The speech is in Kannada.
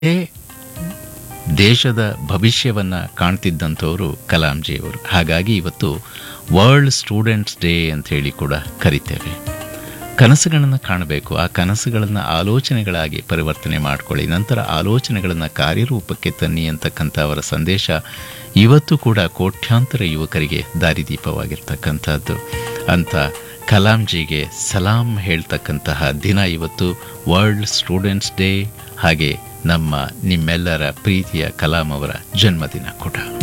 ಏ ದೇಶದ ಭವಿಷ್ಯವನ್ನು ಕಾಣ್ತಿದ್ದಂಥವರು ಕಲಾಂಜಿಯವರು ಹಾಗಾಗಿ ಇವತ್ತು ವರ್ಲ್ಡ್ ಸ್ಟೂಡೆಂಟ್ಸ್ ಡೇ ಅಂತ ಹೇಳಿ ಕೂಡ ಕರಿತೇವೆ ಕನಸುಗಳನ್ನು ಕಾಣಬೇಕು ಆ ಕನಸುಗಳನ್ನು ಆಲೋಚನೆಗಳಾಗಿ ಪರಿವರ್ತನೆ ಮಾಡಿಕೊಳ್ಳಿ ನಂತರ ಆಲೋಚನೆಗಳನ್ನು ಕಾರ್ಯರೂಪಕ್ಕೆ ತನ್ನಿ ಅಂತಕ್ಕಂಥ ಅವರ ಸಂದೇಶ ಇವತ್ತು ಕೂಡ ಕೋಟ್ಯಾಂತರ ಯುವಕರಿಗೆ ದಾರಿದೀಪವಾಗಿರ್ತಕ್ಕಂಥದ್ದು ಅಂತ ಕಲಾಂಜಿಗೆ ಸಲಾಂ ಹೇಳ್ತಕ್ಕಂತಹ ದಿನ ಇವತ್ತು ವರ್ಲ್ಡ್ ಸ್ಟೂಡೆಂಟ್ಸ್ ಡೇ ಹಾಗೆ ನಮ್ಮ ನಿಮ್ಮೆಲ್ಲರ ಪ್ರೀತಿಯ ಕಲಾಂ ಅವರ ಜನ್ಮದಿನ ಕೂಡ